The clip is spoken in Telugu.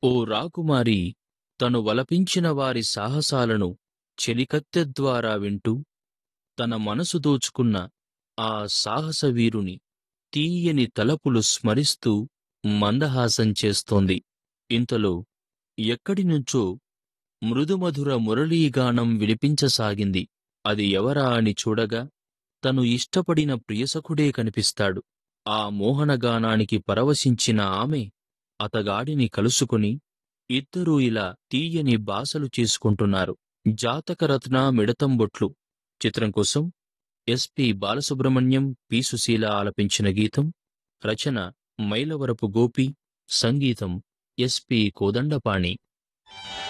ఓ రాకుమారి తను వలపించిన వారి సాహసాలను చెలికత్తె ద్వారా వింటూ తన మనసు దోచుకున్న ఆ సాహసవీరుని తీయని తలపులు స్మరిస్తూ మందహాసం చేస్తోంది ఇంతలో ఎక్కడినుంచో మృదుమధుర మురళీగానం వినిపించసాగింది అది ఎవరా అని చూడగా తను ఇష్టపడిన ప్రియసఖుడే కనిపిస్తాడు ఆ మోహనగానానికి పరవశించిన ఆమె అతగాడిని కలుసుకుని ఇద్దరూ ఇలా తీయని బాసలు చేసుకుంటున్నారు జాతకరత్న మిడతంబొట్లు చిత్రం కోసం ఎస్పి బాలసుబ్రహ్మణ్యం పి సుశీల ఆలపించిన గీతం రచన మైలవరపు గోపి సంగీతం ఎస్పి కోదండపాణి